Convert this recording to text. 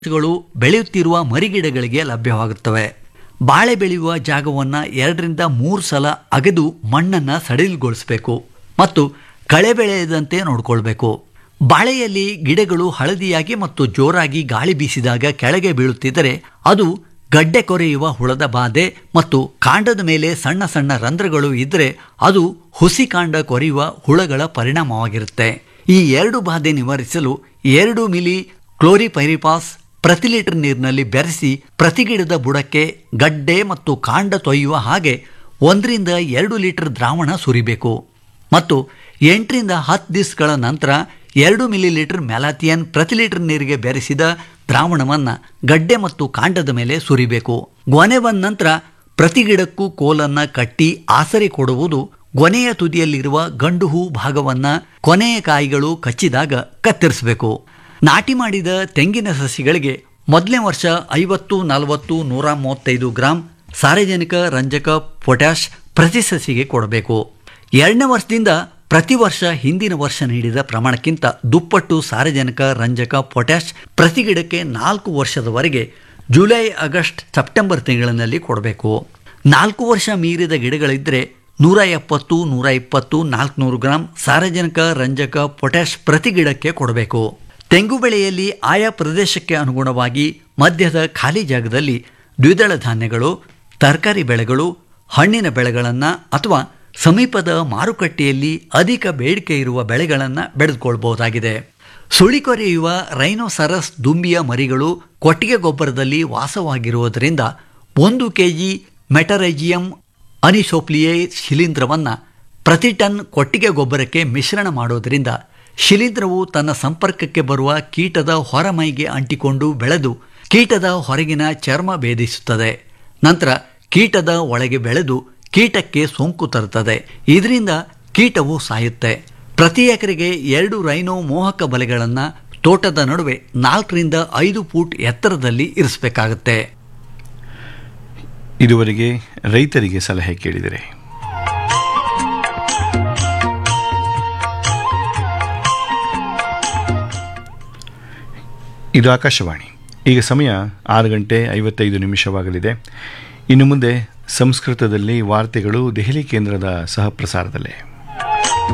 ಗಳು ಬೆಳೆಯುತ್ತಿರುವ ಮರಿಗಿಡಗಳಿಗೆ ಲಭ್ಯವಾಗುತ್ತವೆ ಬಾಳೆ ಬೆಳೆಯುವ ಜಾಗವನ್ನು ಎರಡರಿಂದ ಮೂರು ಸಲ ಅಗೆದು ಮಣ್ಣನ್ನು ಸಡಿಲಗೊಳಿಸಬೇಕು ಮತ್ತು ಕಳೆ ಬೆಳೆಯದಂತೆ ನೋಡಿಕೊಳ್ಬೇಕು ಬಾಳೆಯಲ್ಲಿ ಗಿಡಗಳು ಹಳದಿಯಾಗಿ ಮತ್ತು ಜೋರಾಗಿ ಗಾಳಿ ಬೀಸಿದಾಗ ಕೆಳಗೆ ಬೀಳುತ್ತಿದ್ದರೆ ಅದು ಗಡ್ಡೆ ಕೊರೆಯುವ ಹುಳದ ಬಾಧೆ ಮತ್ತು ಕಾಂಡದ ಮೇಲೆ ಸಣ್ಣ ಸಣ್ಣ ರಂಧ್ರಗಳು ಇದ್ದರೆ ಅದು ಹುಸಿ ಕಾಂಡ ಕೊರೆಯುವ ಹುಳಗಳ ಪರಿಣಾಮವಾಗಿರುತ್ತೆ ಈ ಎರಡು ಬಾಧೆ ನಿವಾರಿಸಲು ಎರಡು ಮಿಲಿ ಕ್ಲೋರಿಪೈರಿಪಾಸ್ ಪ್ರತಿ ಲೀಟರ್ ನೀರಿನಲ್ಲಿ ಬೆರೆಸಿ ಪ್ರತಿ ಗಿಡದ ಬುಡಕ್ಕೆ ಗಡ್ಡೆ ಮತ್ತು ಕಾಂಡ ತೊಯ್ಯುವ ಹಾಗೆ ಒಂದರಿಂದ ಎರಡು ಲೀಟರ್ ದ್ರಾವಣ ಸುರಿಬೇಕು ಮತ್ತು ಎಂಟರಿಂದ ಹತ್ತು ದಿವಸಗಳ ನಂತರ ಎರಡು ಮಿಲಿ ಲೀಟರ್ ಮ್ಯಾಲಾಥಿಯನ್ ಪ್ರತಿ ಲೀಟರ್ ನೀರಿಗೆ ಬೆರೆಸಿದ ದ್ರಾವಣವನ್ನು ಗಡ್ಡೆ ಮತ್ತು ಕಾಂಡದ ಮೇಲೆ ಸುರಿಬೇಕು ಗೊನೆ ಬಂದ ನಂತರ ಪ್ರತಿ ಗಿಡಕ್ಕೂ ಕೋಲನ್ನು ಕಟ್ಟಿ ಆಸರೆ ಕೊಡುವುದು ಗೊನೆಯ ತುದಿಯಲ್ಲಿರುವ ಗಂಡು ಹೂ ಭಾಗವನ್ನು ಕೊನೆಯ ಕಾಯಿಗಳು ಕಚ್ಚಿದಾಗ ಕತ್ತರಿಸಬೇಕು ನಾಟಿ ಮಾಡಿದ ತೆಂಗಿನ ಸಸಿಗಳಿಗೆ ಮೊದಲನೇ ವರ್ಷ ಐವತ್ತು ನಲವತ್ತು ನೂರ ಮೂವತ್ತೈದು ಗ್ರಾಂ ಸಾರಜನಕ ರಂಜಕ ಪೊಟ್ಯಾಷ್ ಪ್ರತಿ ಸಸಿಗೆ ಕೊಡಬೇಕು ಎರಡನೇ ವರ್ಷದಿಂದ ಪ್ರತಿ ವರ್ಷ ಹಿಂದಿನ ವರ್ಷ ನೀಡಿದ ಪ್ರಮಾಣಕ್ಕಿಂತ ದುಪ್ಪಟ್ಟು ಸಾರಜನಕ ರಂಜಕ ಪೊಟ್ಯಾಷ್ ಪ್ರತಿ ಗಿಡಕ್ಕೆ ನಾಲ್ಕು ವರ್ಷದವರೆಗೆ ಜುಲೈ ಆಗಸ್ಟ್ ಸೆಪ್ಟೆಂಬರ್ ತಿಂಗಳಿನಲ್ಲಿ ಕೊಡಬೇಕು ನಾಲ್ಕು ವರ್ಷ ಮೀರಿದ ಗಿಡಗಳಿದ್ದರೆ ನೂರ ಎಪ್ಪತ್ತು ನೂರ ಇಪ್ಪತ್ತು ನಾಲ್ಕುನೂರು ಗ್ರಾಂ ಸಾರಜನಕ ರಂಜಕ ಪೊಟ್ಯಾಷ್ ಪ್ರತಿ ಗಿಡಕ್ಕೆ ಕೊಡಬೇಕು ತೆಂಗು ಬೆಳೆಯಲ್ಲಿ ಆಯಾ ಪ್ರದೇಶಕ್ಕೆ ಅನುಗುಣವಾಗಿ ಮಧ್ಯದ ಖಾಲಿ ಜಾಗದಲ್ಲಿ ದ್ವಿದಳ ಧಾನ್ಯಗಳು ತರಕಾರಿ ಬೆಳೆಗಳು ಹಣ್ಣಿನ ಬೆಳೆಗಳನ್ನು ಅಥವಾ ಸಮೀಪದ ಮಾರುಕಟ್ಟೆಯಲ್ಲಿ ಅಧಿಕ ಬೇಡಿಕೆ ಇರುವ ಬೆಳೆಗಳನ್ನು ಬೆಳೆದುಕೊಳ್ಬಹುದಾಗಿದೆ ಸುಳಿಕೊರೆಯುವ ರೈನೋಸರಸ್ ದುಂಬಿಯ ಮರಿಗಳು ಕೊಟ್ಟಿಗೆ ಗೊಬ್ಬರದಲ್ಲಿ ವಾಸವಾಗಿರುವುದರಿಂದ ಒಂದು ಕೆ ಜಿ ಮೆಟರೈಜಿಯಂ ಅನಿಸೋಪ್ಲಿಯೇ ಶಿಲೀಂಧ್ರವನ್ನು ಪ್ರತಿ ಟನ್ ಕೊಟ್ಟಿಗೆ ಗೊಬ್ಬರಕ್ಕೆ ಮಿಶ್ರಣ ಮಾಡೋದರಿಂದ ಶಿಲೀಂಧ್ರವು ತನ್ನ ಸಂಪರ್ಕಕ್ಕೆ ಬರುವ ಕೀಟದ ಹೊರಮೈಗೆ ಅಂಟಿಕೊಂಡು ಬೆಳೆದು ಕೀಟದ ಹೊರಗಿನ ಚರ್ಮ ಭೇದಿಸುತ್ತದೆ ನಂತರ ಕೀಟದ ಒಳಗೆ ಬೆಳೆದು ಕೀಟಕ್ಕೆ ಸೋಂಕು ತರುತ್ತದೆ ಇದರಿಂದ ಕೀಟವು ಸಾಯುತ್ತೆ ಪ್ರತಿ ಎಕರೆಗೆ ಎರಡು ರೈನೋ ಮೋಹಕ ಬಲೆಗಳನ್ನು ತೋಟದ ನಡುವೆ ನಾಲ್ಕರಿಂದ ಐದು ಫೂಟ್ ಎತ್ತರದಲ್ಲಿ ಇರಿಸಬೇಕಾಗುತ್ತೆ ಇದುವರೆಗೆ ರೈತರಿಗೆ ಸಲಹೆ ಕೇಳಿದರೆ ಇದು ಆಕಾಶವಾಣಿ ಈಗ ಸಮಯ ಆರು ಗಂಟೆ ಐವತ್ತೈದು ನಿಮಿಷವಾಗಲಿದೆ ಇನ್ನು ಮುಂದೆ ಸಂಸ್ಕೃತದಲ್ಲಿ ವಾರ್ತೆಗಳು ದೆಹಲಿ ಕೇಂದ್ರದ ಸಹ ಪ್ರಸಾರದಲ್ಲೇ